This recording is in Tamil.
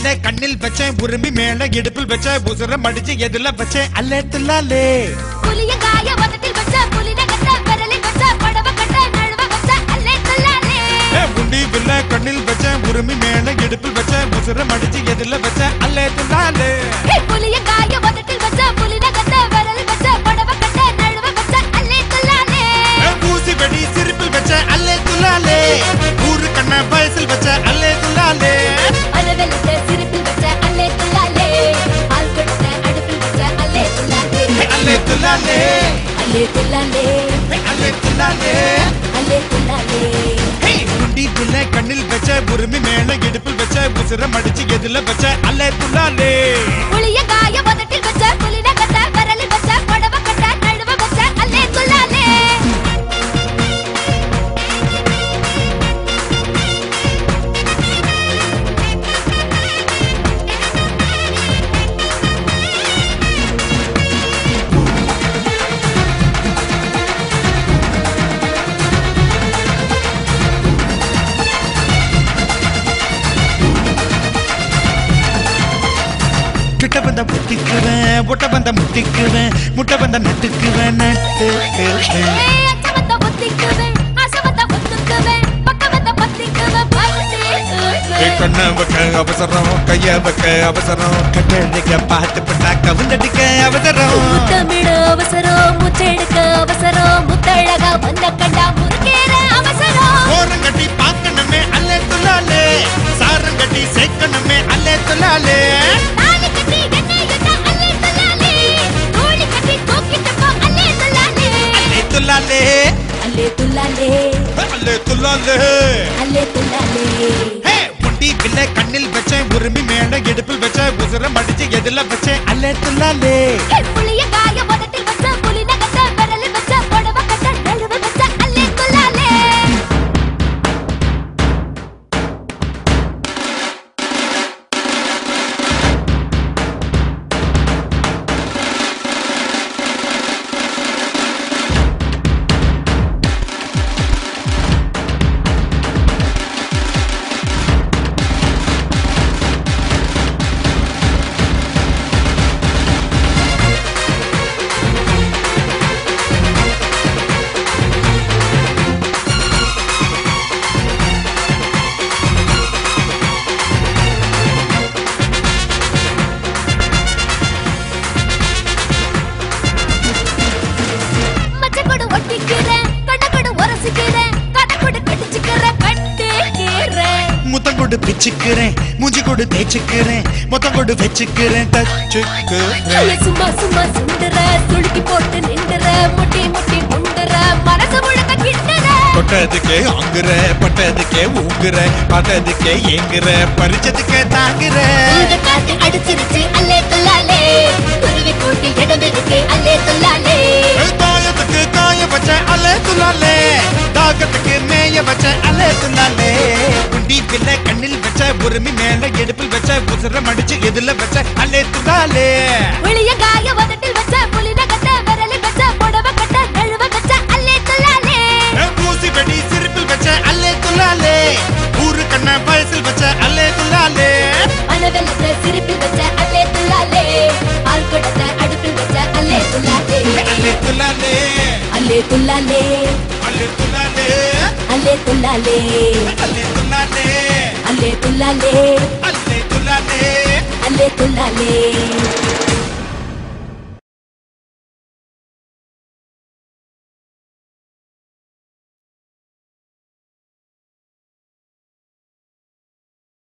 பிள்ளை கண்ணில் வச்சேன் உருமி மேல இடுப்பில் வச்ச உசுர மடிச்சு எதுல வச்சேன் அல்லே துல்லாலே புளியங்காய வதட்டில் வச்ச புலின கட்ட விரலில் வச்ச படவ கட்ட நழுவ வச்ச அல்லே சொல்லாலே ஏ, உண்டி பிள்ளை கண்ணில் வச்சேன் உருமி மேல இடுப்பில் வச்ச உசுர மடிச்சு எதுல வச்ச அல்லே துல்லாலே ஹே புளியங்காய வதட்டில் வச்ச புலின கட்ட விரலில் வச்ச படவ கட்ட நழுவ வச்ச அல்லே சொல்லாலே ஏ, ஊசி வெடி சிரிப்பில் வச்ச அல்லே துல்லாலே ஊரு கண்ண வயசில் வச்ச அல்லே துல்லாலே அலவெல்லத்த சிரிப்பில் வச்ச அல்லே சொல்லாலே ஆள் கொடுத்த அடுப்பில் வச்ச அல்லே சொல்லாலே ஏ, அல்லே துல்லாலே அல்லே சொல்லாலே ஏ, அல்லே துல்லாலே அல்லே சொல்லாலே ஹே, குண்டி பிள்ளை கண்ணில் வச்ச உருமி மேல இடுப்பில் வச்ச உசுர மடிச்சு எதுல வச்ச அல்லே துல்லாலே புளியங்காய வதட்டில் வச்ச புலின கட்ட விரலில் வச்ச படவ கட்ட நழுவ வச்ச அல்லே சொல்லாலே கிட்ட வந்த முத்திக்குவேன் முட்டை வந்த முத்திக்குவேன் முட்டை வந்த நட்டுக்குவேன் நட்டுக்குவேன் ஏய் அச்சமத்த ஒத்திக்குவேன் ஆசமத்த ஒத்துக்குவேன் பக்கமத்த பத்திக்குவேன் ஏ, கண்ண வைக்க அவசரம் கைய வைக்க அவசரம் கட்டடிக்க பார்த்து பட்டா கவுந்தடிக்க அவசரம் முத்தமிட அவசரம் முச்செடுக்க அவசரம் முத்தழகா வந்த கண்டா முறுக்கேற அவசரம் ஓரம் கட்டி பார்க்கணுமே அல்லே துல்லாலே சாரம் கட்டி சேர்க்கணுமே அல்லே துல்லாலே தாலி கட்டி என்னை என்ன அல்லே சொல்லாலே தோழி கட்டி தூக்கிட்டு போ அல்லே சொல்லாலே அல்லே துல்லாலே அல்லே துல்லாலே அல்லே துல்லாலே அல்லே துல்லாலே ஹே, முண்டி பிள்ளை கண்ணில் வச்சேன் உரிமை மேல இடுப்பில் வச்ச உசுர மடிச்சு எதுல வச்சேன் அல்லே துல்லாலே ஹே புளிய காய வதட்டில் வச்ச புலின கட்ட விரலில் வச்ச புடவ கட்ட நழுவ வச்ச அல்லே சொல்லாலே மச்சக்கொடு ஒட்டிக்கிறேன் கண்ணக்கொடு உரசிக்கிறேன் கதக்கொடு கடிச்சுக்கிறேன் கட்டிக்கிறேன் முத்தம் கொடு பிச்சுக்கிறேன் மூஞ்சி கொடு தேய்ச்சிக்கிறேன் மொத்தம் கொடு வச்சுக்கிறேன் தச்சுக்கிறேன் ஐய, சும்மா சும்மா சுண்டுற சுளுக்கி போட்டு நின்றுற முட்டி முட்டி முண்டுற மனசு முழுக்க கிண்டுற தொட்டதுக்கே ஆங்குற பட்டதுக்கே ஊங்குற பார்த்ததுக்கே ஏங்குற பறிச்சதுக்கே தாங்குற இந்த காத்து அடிச்சிருச்சு அல்லே துல்லாலே குருவி கூட்டி இடந்திருக்கு அல்லே துல்லாலே ஏய், தாயத்துக்கு காய வச்ச அலே துல்லாலே தாகத்துக்கு மேய வச்ச அலே துல்லாலே குண்டி பிள்ளை கண்ணில் வச்ச உரிமை மேல எடுப்பில் வச்ச உசுர மடிச்சு எதுல வச்ச அலே துல்லாலே வெளிய காய வதட்டில் வச்ச புலின கட்ட விரலில் வச்ச புடவ கட்ட நழுவ வச்ச அல்லே துல்லாலே ஏய், ஊசி வெடி சிரிப்பில் வச்ச அல்லே துல்லாலே ஊரு கண்ண வயசில் வச்ச அல்லே துல்லாலே மனவெல்லத்த சிரிப்பில் வச்ச அல்லே துல்லாலே ஆள் கொடுத்த அடுப்பில் வச்ச அல்லே துல்லாலே அல்லே துல்லாலே அல்லே துல்லாலே அல்லே துல்லாலே அல்லே துல்லாலே அல்லே துல்லாலே அல்லே துல்லாலே அல்லே துல்லாலே அல்லே துல்லாலே